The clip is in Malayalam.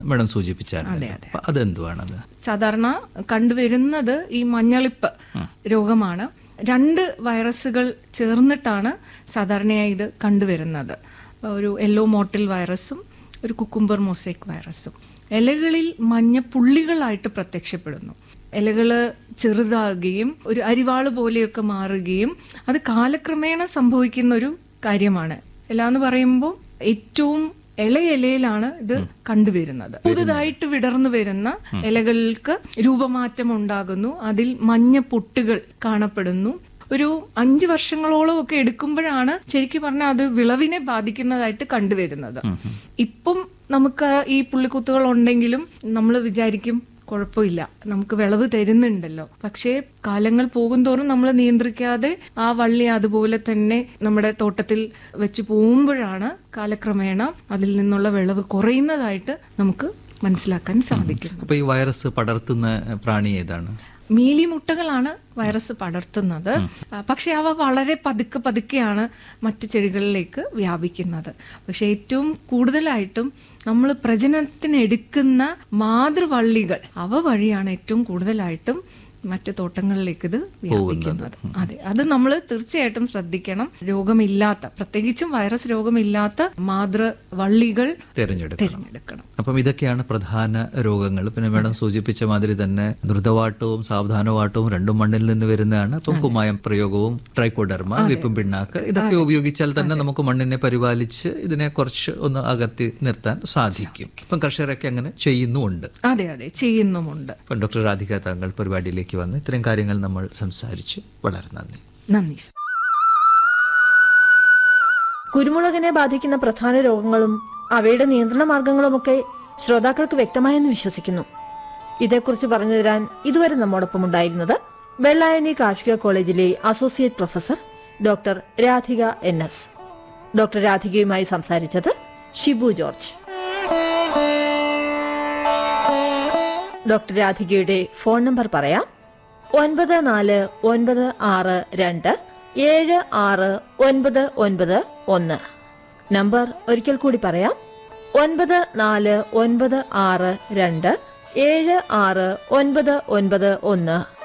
മാഡം സൂചിപ്പിച്ചായിരുന്നു അപ്പൊ അതെന്തുവാണത് സാധാരണ കണ്ടുവരുന്നത് ഈ മഞ്ഞളിപ്പ് രോഗമാണ് രണ്ട് വൈറസുകൾ ചേർന്നിട്ടാണ് സാധാരണയായി ഇത് കണ്ടുവരുന്നത് ഒരു യെല്ലോ മോട്ടിൽ വൈറസും ഒരു കുക്കുംബർ മൊസൈക്ക് വൈറസും ഇലകളിൽ മഞ്ഞ പുള്ളികളായിട്ട് പ്രത്യക്ഷപ്പെടുന്നു ഇലകള് ചെറുതാകുകയും ഒരു അരിവാള് പോലെയൊക്കെ മാറുകയും അത് കാലക്രമേണ സംഭവിക്കുന്ന ഒരു കാര്യമാണ് ഇല എന്ന് പറയുമ്പോൾ ഏറ്റവും ഇളയ ഇലയിലാണ് ഇത് കണ്ടുവരുന്നത് പുതുതായിട്ട് വിടർന്നു വരുന്ന ഇലകൾക്ക് രൂപമാറ്റം ഉണ്ടാകുന്നു അതിൽ മഞ്ഞ പൊട്ടുകൾ കാണപ്പെടുന്നു ഒരു അഞ്ചു വർഷങ്ങളോളം ഒക്കെ എടുക്കുമ്പോഴാണ് ശരിക്കും പറഞ്ഞാൽ അത് വിളവിനെ ബാധിക്കുന്നതായിട്ട് കണ്ടുവരുന്നത് ഇപ്പം നമുക്ക് ഈ പുള്ളിക്കുത്തുകൾ ഉണ്ടെങ്കിലും നമ്മൾ വിചാരിക്കും കുഴപ്പമില്ല നമുക്ക് വിളവ് തരുന്നുണ്ടല്ലോ പക്ഷേ കാലങ്ങൾ പോകുന്തോറും നമ്മൾ നിയന്ത്രിക്കാതെ ആ വള്ളി അതുപോലെ തന്നെ നമ്മുടെ തോട്ടത്തിൽ വെച്ച് പോകുമ്പോഴാണ് കാലക്രമേണ അതിൽ നിന്നുള്ള വിളവ് കുറയുന്നതായിട്ട് നമുക്ക് മനസ്സിലാക്കാൻ സാധിക്കും അപ്പൊ ഈ വൈറസ് പടർത്തുന്ന പ്രാണി ഏതാണ് മീലിമുട്ടകളാണ് വൈറസ് പടർത്തുന്നത് ആ, പക്ഷെ അവ വളരെ പതുക്കെ പതുക്കെയാണ് മറ്റ് ചെടികളിലേക്ക് വ്യാപിക്കുന്നത് പക്ഷെ ഏറ്റവും കൂടുതലായിട്ടും നമ്മൾ പ്രജനനത്തിന് എടുക്കുന്ന മാതൃവള്ളികൾ അവ വഴിയാണ് ഏറ്റവും കൂടുതലായിട്ടും മറ്റ് തോട്ടങ്ങളിലേക്ക് ഇത് വ്യാപിക്കുന്നത് അതെ അത് നമ്മൾ തീർച്ചയായിട്ടും ശ്രദ്ധിക്കണം രോഗമില്ലാത്ത പ്രത്യേകിച്ചും വൈറസ് രോഗമില്ലാത്ത മാതൃവള്ളികൾ തിരഞ്ഞെടുക്കണം തിരഞ്ഞെടുക്കണം അപ്പം ഇതൊക്കെയാണ് പ്രധാന രോഗങ്ങൾ പിന്നെ മാഡം സൂചിപ്പിച്ച മാതിരി തന്നെ ദ്രുതവാട്ടവും സാവധാനവാട്ടവും രണ്ടും മണ്ണിൽ നിന്ന് വരുന്നതാണ് അപ്പം കുമ്മായം പ്രയോഗവും ട്രൈക്കോഡർമ വിപ്പും പിണ്ണാക്ക് ഇതൊക്കെ ഉപയോഗിച്ചാൽ തന്നെ നമുക്ക് മണ്ണിനെ പരിപാലിച്ച് ഇതിനെ കുറച്ച് ഒന്ന് അകത്തി നിർത്താൻ സാധിക്കും ഇപ്പം കർഷകരൊക്കെ അങ്ങനെ ചെയ്യുന്നുമുണ്ട് അതെ അതെ ചെയ്യുന്നുമുണ്ട് അപ്പം ഡോക്ടർ രാധിക താങ്കൾ പരിപാടിയിലേക്ക് വന്ന് ഇത്തരം കാര്യങ്ങൾ നമ്മൾ സംസാരിച്ചു വളരെ നന്ദി നന്ദി സർ കുരുമുളകിനെ ബാധിക്കുന്ന പ്രധാന രോഗങ്ങളും അവയുടെ നിയന്ത്രണ മാർഗങ്ങളുമൊക്കെ ശ്രോതാക്കൾക്ക് വ്യക്തമായെന്ന് വിശ്വസിക്കുന്നു ഇതേക്കുറിച്ച് പറഞ്ഞു തരാൻ ഇതുവരെ നമ്മോടൊപ്പം ഉണ്ടായിരുന്നത് വെള്ളായണി കാർഷിക കോളേജിലെ associate professor doctor Radhika N S doctor രാധികയുമായി സംസാരിച്ചത് ഷിബു ജോർജ് ഡോക്ടർ രാധികയുടെ ഫോൺ നമ്പർ പറയാം ഒൻപത് നാല് ഒൻപത് ആറ് രണ്ട് ഏഴ് ആറ് ഒൻപത് ഒൻപത് ഒന്ന് നമ്പർ ഒരിക്കൽ കൂടി പറയാം ഒൻപത് നാല് ഒൻപത് ആറ് രണ്ട് ഏഴ് ആറ് ഒൻപത് ഒൻപത് ഒന്ന്